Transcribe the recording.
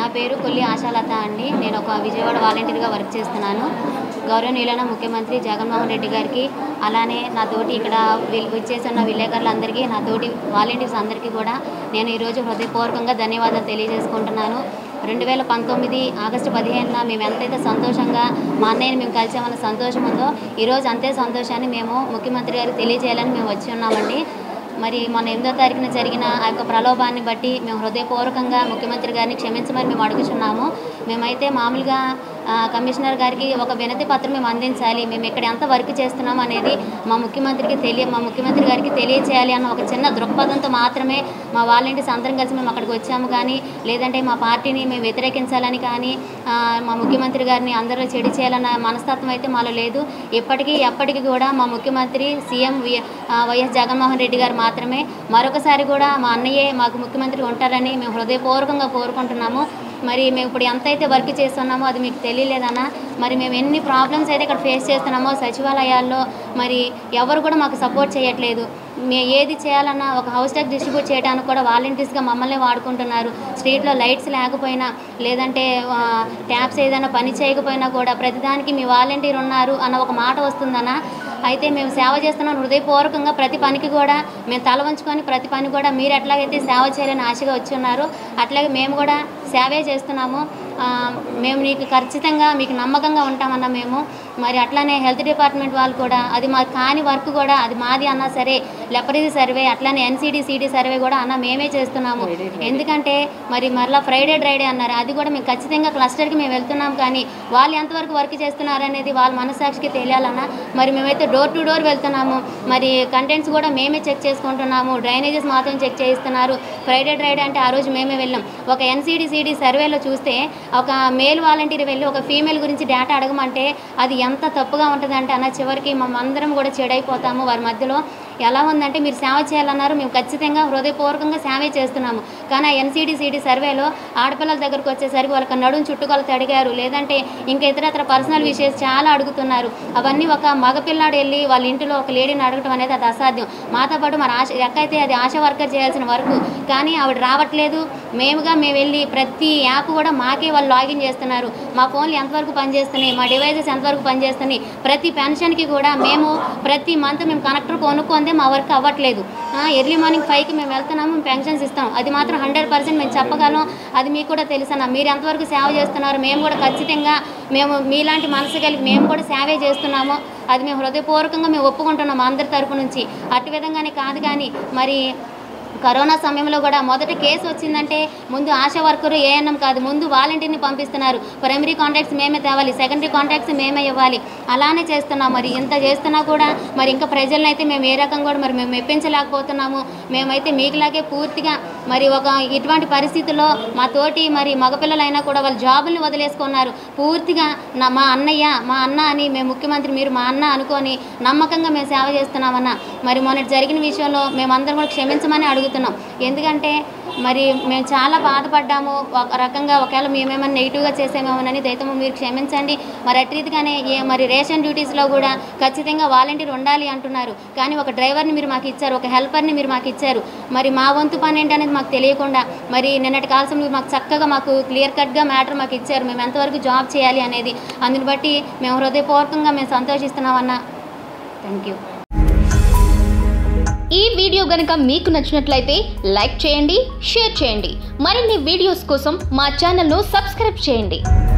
పేరు కొల్లి ఆశాలత అండి నేను ఒక విజయవాడ వాలంటీర్గా వర్క్ చేస్తున్నాను గౌరవనీయులైన ముఖ్యమంత్రి జగన్మోహన్ రెడ్డి గారికి అలానే నా తోటి ఇక్కడ విల్- విచ్చేస్తున్న విలేకరులందరికీ నా తోటి వాలంటీర్స్ అందరికీ కూడా నేను ఈరోజు హృదయపూర్వకంగా ధన్యవాదాలు తెలియజేసుకుంటున్నాను రెండు వేల పంతొమ్మిది ఆగస్టు పదిహేనున మేము ఎంతైతే సంతోషంగా మా అన్నయ్యని మేము కలిసామన్న సంతోషం ఉందో ఈరోజు అంతే సంతోషాన్ని మేము ముఖ్యమంత్రి గారికి తెలియజేయాలని మేము వచ్చి ఉన్నామండి మరి మొన్న ఎనిమిదో తారీఖున జరిగిన ఆ యొక్క ప్రలోభాన్ని బట్టి మేము హృదయపూర్వకంగా ముఖ్యమంత్రి గారిని క్షమించమని మేము అడుగుచున్నాము మేమైతే మామూలుగా ఆ, కమిషనర్ గారికి ఒక వినతి పత్రం మేము అందించాలి మేము ఇక్కడ ఎంత వర్క్ చేస్తున్నాం అనేది మా ముఖ్యమంత్రికి తెలియ మా ముఖ్యమంత్రి గారికి తెలియచేయాలి అన్న ఒక చిన్న దృక్పథంతో మాత్రమే మా వాలంటీర్స్ అందరం కలిసి మేము అక్కడికి వచ్చాము కానీ లేదంటే మా పార్టీని మేము వ్యతిరేకించాలని కానీ ఆ, మా ముఖ్యమంత్రి గారిని అందరూ చెడి చేయాలన్న మనస్తత్వం అయితే మాలో లేదు ఇప్పటికీ ఎప్పటికీ కూడా మా ముఖ్యమంత్రి సీఎం వి- ఆ, వైఎస్ జగన్మోహన్ రెడ్డి గారు మాత్రమే మరొకసారి కూడా మా అన్నయ్యే మాకు ముఖ్యమంత్రి ఉంటారని మేము హృదయపూర్వకంగా కోరుకుంటున్నాము మరి మేము ఇప్పుడు ఎంత అయితే వర్క్ చేస్తున్నామో అది మీకు తెలియలేదన్నా మరి మేము ఎన్ని ప్రాబ్లమ్స్ అయితే ఇక్కడ ఫేస్ చేస్తున్నామో సచివాలయాల్లో మరి ఎవరు కూడా మాకు సపోర్ట్ చేయట్లేదు మే ఏది చేయాలన్నా ఒక హౌస్ ట్యాక్స్ డిస్ట్రిబ్యూట్ చేయడానికి కూడా వాలంటీర్స్గా మమ్మల్ని వాడుకుంటున్నారు స్ట్రీట్లో లైట్స్ లేకపోయినా లేదంటే ఆ, ట్యాప్స్ ఏదైనా పని చేయకపోయినా కూడా ప్రతిదానికి మీ వాలంటీర్ ఉన్నారు అన్న ఒక మాట వస్తుందన్న అయితే మేము సేవ చేస్తున్నాం హృదయపూర్వకంగా ప్రతి పనికి కూడా మేము తల వంచుకొని ప్రతి పని కూడా మీరు ఎట్లాగైతే సేవ చేయాలని ఆశగా వచ్చి ఉన్నారు అట్లాగే మేము కూడా సేవే చేస్తున్నాము ఆ, మేము నీకు ఖచ్చితంగా మీకు నమ్మకంగా ఉంటామన్న మేము మరి అట్లానే హెల్త్ డిపార్ట్మెంట్ వాళ్ళు కూడా అది మా కాని వర్క్ కూడా అది మాది అన్నా సరే లెపరీది సర్వే అట్లానే ఎన్సీడీ సిటీ సర్వే కూడా అన్న మేమే చేస్తున్నాము ఎందుకంటే మరి మరలా ఫ్రైడే డ్రైడే అన్నారు అది కూడా మేము ఖచ్చితంగా క్లస్టర్కి మేము వెళ్తున్నాం కానీ వాళ్ళు ఎంతవరకు వర్క్ చేస్తున్నారు అనేది వాళ్ళ మనసాక్షికి తెలియాలన్నా మరి మేమైతే డోర్ టు డోర్ వెళ్తున్నాము మరి కంటెంట్స్ కూడా మేమే చెక్ చేసుకుంటున్నాము డ్రైనేజెస్ మాత్రం చెక్ చేయిస్తున్నారు ఫ్రైడే డ్రైడే అంటే ఆ రోజు మేమే వెళ్ళాం ఒక ఎన్సీడీ సిటీ సర్వేలో చూస్తే ఒక మేల్ వాలంటీర్ వెళ్ళి ఒక ఫీమేల్ గురించి డేటా అడగమంటే అది ఎంత తప్పుగా ఉంటుందంటే అన్న చివరికి మనందరం కూడా చెడైపోతాము వారి మధ్యలో ఎలా ఉందంటే మీరు సేవ చేయాలన్నారు మేము ఖచ్చితంగా హృదయపూర్వకంగా సేవే చేస్తున్నాము కానీ ఆ ఎన్సీడీ సిటీ సర్వేలో ఆడపిల్లల దగ్గరకు వచ్చేసరికి వాళ్ళకి నడుం చుట్టుకొలత అడిగారు లేదంటే ఇంకా ఇతరత్ర పర్సనల్ విషయస్ చాలా అడుగుతున్నారు అవన్నీ ఒక మగపిల్లాడు వెళ్ళి వాళ్ళ ఇంటిలో ఒక లేడీని అడగటం అనేది అది అసాధ్యం మాతో పాటు మన ఆశ ఎక్కైతే అది ఆశా వర్కర్ చేయాల్సిన వర్క్ కానీ ఆవిడ రావట్లేదు మేముగా మేము వెళ్ళి ప్రతి యాప్ కూడా మాకే వాళ్ళు లాగిన్ చేస్తున్నారు మా ఫోన్లు ఎంతవరకు పనిచేస్తున్నాయి మా డివైజెస్ ఎంతవరకు పనిచేస్తున్నాయి ప్రతి పెన్షన్కి కూడా మేము ప్రతి మంత్ మేము కనెక్టర్ కొనుక్కుందే మా వర్క్ అవ్వట్లేదు ఎర్లీ మార్నింగ్ ఫైవ్కి మేము వెళ్తున్నాము మేము పెన్షన్స్ ఇస్తాం అది మాత్రం హండ్రెడ్ పర్సెంట్ మేము చెప్పగలం అది మీకు కూడా తెలుసన్న మీరు ఎంతవరకు సేవ చేస్తున్నారు మేము కూడా ఖచ్చితంగా మేము మీలాంటి మనసు కలిగి మేము కూడా సేవే చేస్తున్నాము అది మేము హృదయపూర్వకంగా మేము ఒప్పుకుంటున్నాము అందరి తరపు నుంచి అటు విధంగానే కాదు కానీ మరి కరోనా సమయంలో కూడా మొదటి కేసు వచ్చిందంటే ముందు ఆశా వర్కరు ఏఎన్ఎం కాదు ముందు వాలంటీర్ని పంపిస్తున్నారు ప్రైమరీ కాంటాక్ట్స్ మేమే తేవాలి సెకండరీ కాంటాక్ట్స్ మేమే ఇవ్వాలి అలానే చేస్తున్నాం మరి ఇంత చేస్తున్నా కూడా మరి ఇంకా ప్రజలను అయితే మేము ఏ రకంగా కూడా మరి మేము మెప్పించలేకపోతున్నాము మేమైతే మీకులాగే పూర్తిగా మరి ఒక ఇటువంటి పరిస్థితుల్లో మా తోటి మరి మగపిల్లలైనా కూడా వాళ్ళ జాబుల్ని వదిలేసుకున్నారు పూర్తిగా నా మా అన్నయ్య మా అన్న అని మేము ముఖ్యమంత్రి మీరు మా అన్న అనుకొని నమ్మకంగా మేము సేవ చేస్తున్నామన్న మరి మొన్నటి జరిగిన విషయంలో మేమందరం కూడా క్షమించమని అడుగుతున్నాం ఎందుకంటే మరి మేము చాలా బాధపడ్డాము ఒక రకంగా ఒకవేళ మేమేమైనా నెగిటివ్గా చేసామేమోనని దయతము మీరు క్షమించండి మరి అటు రీతిగానే ఏ మరి రేషన్ డ్యూటీస్లో కూడా ఖచ్చితంగా వాలంటీర్ ఉండాలి అంటున్నారు కానీ ఒక డ్రైవర్ని మీరు మాకు ఇచ్చారు ఒక హెల్పర్ని మీరు మాకు ఇచ్చారు మరి మా వంతు పని ఏంటనేది మాకు తెలియకుండా మరి నిన్నటి కాల్సం మీరు మాకు చక్కగా మాకు క్లియర్ కట్గా మ్యాటర్ మాకు ఇచ్చారు మేము ఎంతవరకు జాబ్ చేయాలి అనేది అందుని బట్టి మేము హృదయపూర్వకంగా మేము సంతోషిస్తున్నామన్న థ్యాంక్ యూ ఈ వీడియో గనుక మీకు నచ్చినట్లయితే లైక్ చేయండి షేర్ చేయండి మరిన్ని వీడియోస్ కోసం మా ఛానల్ను సబ్స్క్రైబ్ చేయండి